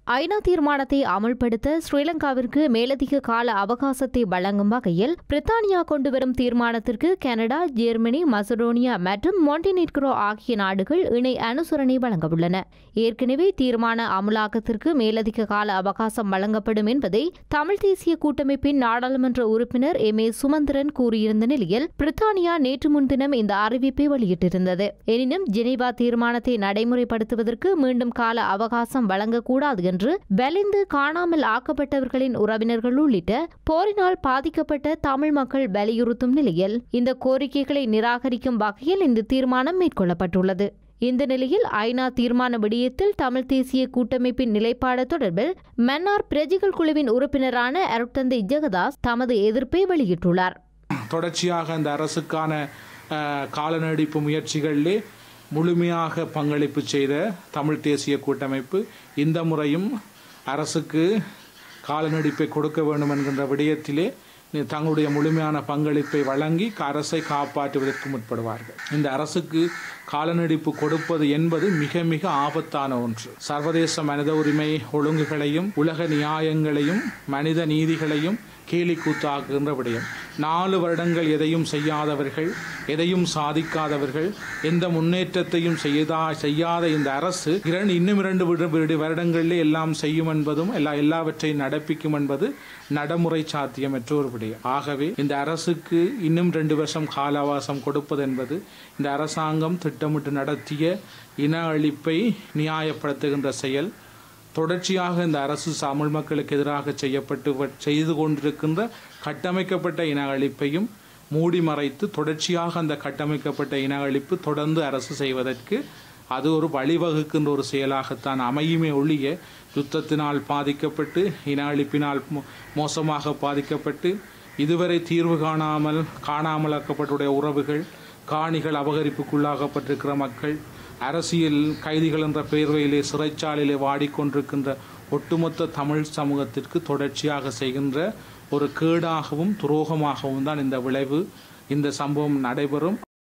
ஐநா தீர்மானத்தை அமல்படுத்த ஸ்ரீலங்காவிற்கு மேலதிக கால அவகாசத்தை வழங்கும் வகையில் பிரித்தானியா கொண்டுவரும் தீர்மானத்திற்கு கனடா ஜெர்மனி மசடோனியா மற்றும் மாண்டினீக்ரோ ஆகிய நாடுகள் இணை அனுசரணை வழங்கவுள்ளன ஏற்கனவே தீர்மான அமலாக்கத்திற்கு மேலதிக கால அவகாசம் வழங்கப்படும் என்பதை தமிழ் தேசிய கூட்டமைப்பின் நாடாளுமன்ற உறுப்பினர் எம் ஏ சுமந்திரன் கூறியிருந்த நிலையில் பிரித்தானியா நேற்று முன்தினம் இந்த அறிவிப்பை வெளியிட்டிருந்தது எனினும் ஜெனீவா தீர்மானத்தை நடைமுறைப்படுத்துவதற்கு மீண்டும் கால அவகாசம் வழங்கக்கூடாது என்று வலிந்து காணாமல் ஆக்கப்பட்டவர்களின் உறவினர்கள் உள்ளிட்ட போரினால் பாதிக்கப்பட்ட தமிழ் மக்கள் வலியுறுத்தும் நிலையில் இந்த கோரிக்கைகளை நிராகரிக்கும் வகையில் இந்த தீர்மானம் மேற்கொள்ளப்பட்டுள்ளது இந்த நிலையில் ஐநா தீர்மான விடயத்தில் தமிழ் தேசிய கூட்டமைப்பின் நிலைப்பாடு தொடர்பில் மன்னார் பிரஜைகள் குழுவின் உறுப்பினரான அருட்தந்தை ஜெகதாஸ் தமது எதிர்ப்பை வெளியிட்டுள்ளார் தொடர்ச்சியாக அந்த அரசுக்கான அஹ், கால நீடிப்பு முயற்சிகளிலே முழுமையாக பங்களிப்பு செய்த தமிழ் தேசிய கூட்டமைப்பு இந்த முறையும் அரசுக்கு கால நீடிப்பை கொடுக்க வேண்டும் என்கின்ற விடயத்திலே தங்களுடைய முழுமையான பங்களிப்பை வழங்கி அரசை காப்பாற்றுவதற்கு முற்படுவார்கள் இந்த அரசுக்கு காலநடிப்பு கொடுப்பது என்பது மிக மிக ஆபத்தான ஒன்று சர்வதேச மனித உரிமை ஒழுங்குகளையும் உலக நியாயங்களையும் மனித நீதிகளையும் கேலி கூத்தாக்குகின்ற விடயம் நாலு வருடங்கள் எதையும் செய்யாதவர்கள் எதையும் சாதிக்காதவர்கள் எந்த முன்னேற்றத்தையும் செய்தா செய்யாத இந்த அரசு இரண்டு இன்னும் இரண்டு விடு- விடு- வருடங்களிலே எல்லாம் செய்யும் என்பதும் எல்லா எல்லாவற்றையும் நடப்பிக்கும் என்பது நடைமுறை சாத்தியமற்ற ஒரு விடயம் ஆகவே இந்த அரசுக்கு இன்னும் ரெண்டு வருஷம் கால அவகாசம் கொடுப்பது என்பது இந்த அரசாங்கம் திட்டமிட்டு நடத்திய இன அழிப்பை நியாயப்படுத்துகின்ற செயல் தொடர்ச்சியாக இந்த அரசு தமிழ் மக்களுக்கு எதிராக செய்யப்பட்டு வ- செய்து கொண்டிருக்கின்ற கட்டமைக்கப்பட்ட இன அழிப்பையும் மூடி மறைத்து தொடர்ச்சியாக அந்த கட்டமைக்கப்பட்ட இன அழிப்பு தொடர்ந்து அரசு செய்வதற்கு அது ஒரு வழிவகுக்கின்ற ஒரு செயலாகத்தான் அமையுமே ஒழிய யுத்தத்தினால் பாதிக்கப்பட்டு இன அழிப்பினால் மோ- மோசமாக பாதிக்கப்பட்டு இதுவரை தீர்வு காணாமல் காணாமலாக்கப்பட்டுடைய உறவுகள் காணிகள் அபகரிப்புக்குள்ளாகப்பட்டிருக்கிற மக்கள் அரசியல் கைதிகள் என்ற பேர்வையிலே சிறைச்சாலையிலே வாடிக்கொண்டிருக்கின்ற ஒட்டுமொத்த தமிழ் சமூகத்திற்கு தொடர்ச்சியாக செய்கின்ற ஒரு கேடாகவும் துரோகமாகவும் தான் இந்த விளைவு இந்த சம்பவம் நடைபெறும்